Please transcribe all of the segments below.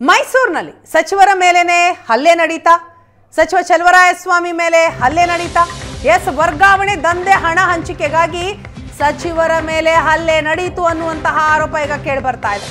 ಮೈಸೂರಿನಲ್ಲಿ ಸಚಿವರ ಮೇಲೇನೆ ಹಲ್ಲೆ ನಡೀತಾ ಸಚಿವ ಚಲವರಾಯಸ್ವಾಮಿ ಮೇಲೆ ಹಲ್ಲೆ ನಡೀತಾ ಎಸ್ ವರ್ಗಾವಣೆ ದಂಧೆ ಹಣ ಹಂಚಿಕೆಗಾಗಿ ಸಚಿವರ ಮೇಲೆ ಹಲ್ಲೆ ನಡೀತು ಅನ್ನುವಂತಹ ಆರೋಪ ಈಗ ಕೇಳಿ ಬರ್ತಾ ಇದೆ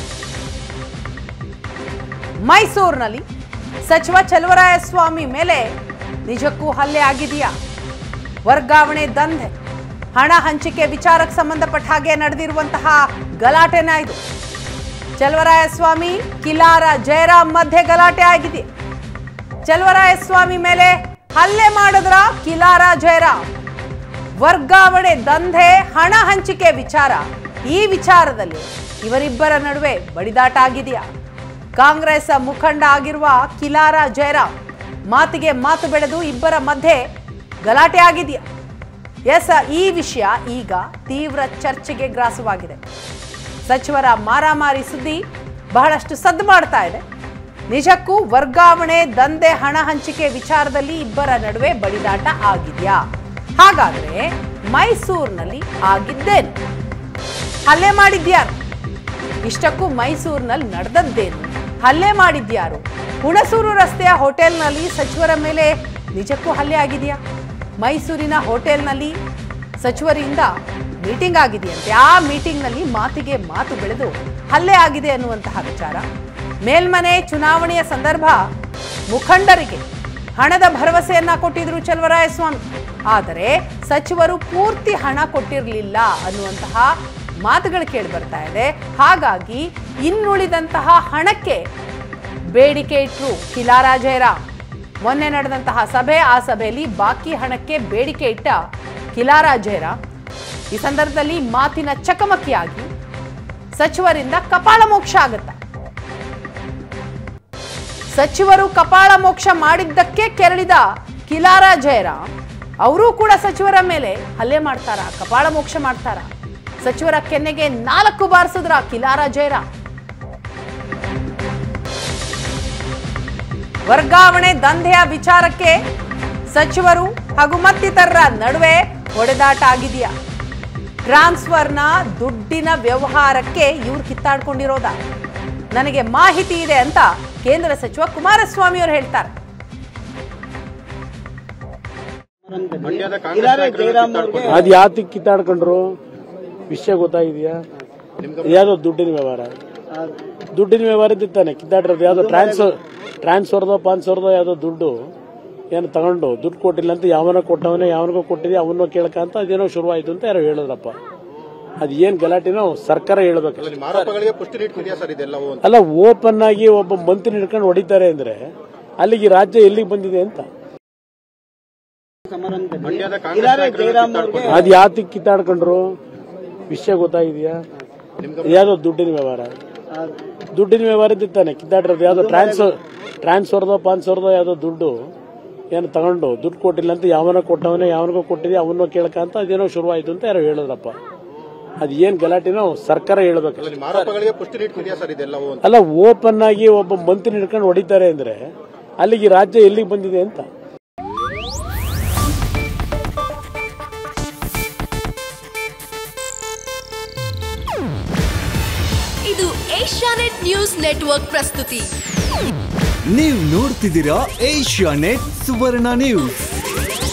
ಮೈಸೂರಿನಲ್ಲಿ ಸಚಿವ ಚಲವರಾಯಸ್ವಾಮಿ ಮೇಲೆ ನಿಜಕ್ಕೂ ಹಲ್ಲೆ ಆಗಿದೆಯಾ ವರ್ಗಾವಣೆ ದಂಧೆ ಹಣ ಹಂಚಿಕೆ ವಿಚಾರಕ್ಕೆ ಸಂಬಂಧಪಟ್ಟ ಹಾಗೆ ನಡೆದಿರುವಂತಹ ಗಲಾಟೆನ ಇದು ಚಲವರಾಯಸ್ವಾಮಿ ಕಿಲಾರ ಜಯರಾಮ್ ಮಧ್ಯೆ ಗಲಾಟೆ ಆಗಿದೆ ಚಲವರಾಯಸ್ವಾಮಿ ಮೇಲೆ ಹಲ್ಲೆ ಮಾಡಿದ್ರ ಕಿಲಾರ ಜಯರಾಮ್ ವರ್ಗಾವಣೆ ದಂಧೆ ಹಣ ಹಂಚಿಕೆ ವಿಚಾರ ಈ ವಿಚಾರದಲ್ಲಿ ಇವರಿಬ್ಬರ ನಡುವೆ ಬಡಿದಾಟ ಆಗಿದೆಯಾ ಕಾಂಗ್ರೆಸ್ ಮುಖಂಡ ಆಗಿರುವ ಕಿಲಾರ ಜಯರಾಮ್ ಮಾತಿಗೆ ಮಾತು ಬೆಳೆದು ಇಬ್ಬರ ಮಧ್ಯೆ ಗಲಾಟೆ ಆಗಿದೆಯಾ ಎಸ್ ಈ ವಿಷಯ ಈಗ ತೀವ್ರ ಚರ್ಚೆಗೆ ಗ್ರಾಸವಾಗಿದೆ ಸಚಿವರ ಮಾರಾಮಾರಿ ಸುದ್ದಿ ಬಹಳಷ್ಟು ಸದ್ದು ಮಾಡ್ತಾ ಇದೆ ನಿಜಕ್ಕೂ ವರ್ಗಾವಣೆ ದಂಧೆ ಹಣ ಹಂಚಿಕೆ ವಿಚಾರದಲ್ಲಿ ಇಬ್ಬರ ನಡುವೆ ಬಡಿದಾಟ ಆಗಿದೆಯಾ ಹಾಗಾದ್ರೆ ಮೈಸೂರಿನಲ್ಲಿ ಆಗಿದ್ದೇನು ಹಲ್ಲೆ ಮಾಡಿದ್ಯಾರು ಇಷ್ಟಕ್ಕೂ ಮೈಸೂರಿನಲ್ಲಿ ನಡೆದದ್ದೇನು ಹಲ್ಲೆ ಮಾಡಿದ್ಯಾರು ಹುಣಸೂರು ರಸ್ತೆಯ ಹೋಟೆಲ್ನಲ್ಲಿ ಸಚಿವರ ಮೇಲೆ ನಿಜಕ್ಕೂ ಹಲ್ಲೆ ಆಗಿದೆಯಾ ಮೈಸೂರಿನ ಹೋಟೆಲ್ನಲ್ಲಿ ಸಚಿವರಿಂದ ಮೀಟಿಂಗ್ ಆಗಿದೆಯಂತೆ ಆ ಮೀಟಿಂಗ್ನಲ್ಲಿ ಮಾತಿಗೆ ಮಾತು ಬೆಳೆದು ಹಲ್ಲೆ ಆಗಿದೆ ಅನ್ನುವಂತಹ ವಿಚಾರ ಮೇಲ್ಮನೆ ಚುನಾವಣೆಯ ಸಂದರ್ಭ ಮುಖಂಡರಿಗೆ ಹಣದ ಭರವಸೆಯನ್ನ ಕೊಟ್ಟಿದ್ರು ಚಲವರಾಯಸ್ವಾಮಿ ಆದರೆ ಸಚಿವರು ಪೂರ್ತಿ ಹಣ ಕೊಟ್ಟಿರಲಿಲ್ಲ ಅನ್ನುವಂತಹ ಮಾತುಗಳು ಕೇಳಿ ಬರ್ತಾ ಇದೆ ಹಾಗಾಗಿ ಇನ್ನುಳಿದಂತಹ ಹಣಕ್ಕೆ ಬೇಡಿಕೆ ಇಟ್ರು ಕಿಲಾರ ಜಯರಾಮ್ ಮೊನ್ನೆ ನಡೆದಂತಹ ಸಭೆ ಆ ಸಭೆಯಲ್ಲಿ ಬಾಕಿ ಹಣಕ್ಕೆ ಬೇಡಿಕೆ ಇಟ್ಟ ಕಿಲಾರ ಜಯರಾಮ್ ಈ ಸಂದರ್ಭದಲ್ಲಿ ಮಾತಿನ ಚಕಮಕಿಯಾಗಿ ಸಚಿವರಿಂದ ಕಪಾಳ ಮೋಕ್ಷ ಆಗುತ್ತಾ ಸಚಿವರು ಕಪಾಳ ಮೋಕ್ಷ ಮಾಡಿದ್ದಕ್ಕೆ ಕೆರಳಿದ ಕಿಲಾರ ಜಯರಾಮ್ ಅವರೂ ಕೂಡ ಸಚಿವರ ಮೇಲೆ ಹಲ್ಲೆ ಮಾಡ್ತಾರ ಕಪಾಳ ಮೋಕ್ಷ ಮಾಡ್ತಾರ ಸಚಿವರ ಕೆನ್ನೆಗೆ ನಾಲ್ಕು ಬಾರಿಸಿದ್ರ ಕಿಲಾರ ಜಯರಾಮ್ ವರ್ಗಾವಣೆ ದಂಧೆಯ ವಿಚಾರಕ್ಕೆ ಸಚಿವರು ಹಾಗೂ ಮತ್ತಿತರರ ನಡುವೆ ಹೊಡೆದಾಟ ಆಗಿದೆಯಾ ಟ್ರಾನ್ಸ್ಫರ್ನ ದುಡ್ಡಿನ ವ್ಯವಹಾರಕ್ಕೆ ಇವ್ರು ಕಿತ್ತಾಡ್ಕೊಂಡಿರೋದ ನನಗೆ ಮಾಹಿತಿ ಇದೆ ಅಂತ ಕೇಂದ್ರ ಸಚಿವ ಕುಮಾರಸ್ವಾಮಿ ಅವರು ಹೇಳ್ತಾರೆ ಮಂಡ್ಯದ ಕಿಲಾರೆ ಕಾಂಗ್ರೆಸ್ ಜಯರಾಮ್ ಅವ್ರಿಗೆ ಅದು ಯಾತಕ್ಕೆ ಕಿತ್ತಾಡ್ಕೊಂಡ್ರು ವಿಷಯ ಗೊತ್ತಾಗಿದೆಯಾ ಯಾವುದೋ ದುಡ್ಡಿನ ವ್ಯವಹಾರ ದುಡ್ಡಿನ ವ್ಯವಹಾರ ಇದ್ದಾನೆ ಕಿತ್ತಾಡಿರೋದು ಯಾವುದೋ ಟ್ರಾನ್ಸ್ಫರ್ ಟ್ರಾನ್ಸ್ಫರ್ದೋ ಪಾನ್ಸ್ಫರ್ದೋ ಯಾವುದೋ ದುಡ್ಡು ಏನು ತಗೊಂಡು ದುಡ್ಡು ಕೊಟ್ಟಿಲ್ಲ ಅಂತ ಯಾವನ ಕೊಟ್ಟವನೇ ಯಾವನಿಗೋ ಕೊಟ್ಟಿದೆ ಅವನೋ ಕೇಳ್ಕಂತ ಅದೇನೋ ಶುರುವಾಯ್ತು ಅಂತ ಯಾರೋ ಹೇಳಿದ್ರಪ್ಪ ಅದು ಏನ್ ಗಲಾಟೆನೋ ಸರ್ಕಾರ ಹೇಳ್ಬೇಕು ನಿಮ್ಮ ಆರೋಪಗಳಿಗೆ ಪುಷ್ಟಿ ನೀಡ್ತಿದೆಯಾ ಸರ್ ಇದೆಲ್ಲವೂ ಅಂತ ಅಲ್ಲ ಓಪನ್ ಆಗಿ ಒಬ್ಬ ಮಂತ್ರಿ ಹಿಡ್ಕೊಂಡು ಹೊಡಿತಾರೆ ಅಂದ್ರೆ ಅಲ್ಲಿಗೆ ಈ ರಾಜ್ಯ ಎಲ್ಲಿಗೆ ಬಂದಿದೆ ಅಂತ ಸಮಾರಂಭದಲ್ಲಿ ಮಂಡ್ಯದ ಕಿಲಾರೆ ಕಾಂಗ್ರೆಸ್ ಜಯರಾಮ್ ಅವ್ರಿಗೆ ಅದು ಯಾತಕ್ಕೆ ಕಿತ್ತಾಡ್ಕೊಂಡ್ರು ವಿಷಯ ಗೊತ್ತಾಗಿದೆಯಾ ಯಾವುದೋ ದುಡ್ಡಿನ ವ್ಯವಹಾರ ದುಡ್ಡಿನ ವ್ಯವಹಾರ ಇದ್ದಾನೆ ಕಿತ್ತಾಡಿರೋದು ಯಾವುದೋ ಟ್ರಾನ್ಸ್ಫರ್ ಟ್ರಾನ್ಸ್ಫರ್ದೋ ಪಾನ್ಸ್ಫರ್ದೋ ಯಾವುದೋ ದುಡ್ಡು ಏನು ತಗೊಂಡು ದುಡ್ಡು ಕೊಟ್ಟಿಲ್ಲ ಅಂತ ಯಾವನ ಕೊಟ್ಟವನೇ ಯಾವನಿಗೋ ಕೊಟ್ಟಿದೆ ಅವನೋ ಕೇಳ್ಕಂತ ಅದೇನೋ ಶುರುವಾಯ್ತು ಅಂತ ಯಾರೋ ಹೇಳಿದ್ರಪ್ಪ ಅದು ಏನ್ ಗಲಾಟೆನೋ ಸರ್ಕಾರ ಹೇಳ್ಬೇಕು ನಿಮ್ಮ ಆರೋಪಗಳಿಗೆ ಪುಷ್ಟಿ ನೀಡ್ತಿದೆಯಾ ಸರ್ ಇದೆಲ್ಲವೂ ಅಂತ ಅಲ್ಲ ಓಪನ್ ಆಗಿ ಒಬ್ಬ ಮಂತ್ರಿ ಹಿಡ್ಕೊಂಡು ಹೊಡಿತಾರೆ ಅಂದ್ರೆ ಅಲ್ಲಿಗೆ ಈ ರಾಜ್ಯ ಎಲ್ಲಿಗೆ ಬಂದಿದೆ ಅಂತ ಇದು ಏಷ್ಯಾನೆಟ್ ನ್ಯೂಸ್ ನೆಟ್ವರ್ಕ್ ಪ್ರಸ್ತುತಿ ನೀವು ನೋಡ್ತಿದ್ದೀರಾ ಏಷ್ಯಾ ನೆಟ್ ಸುವರ್ಣ ನ್ಯೂಸ್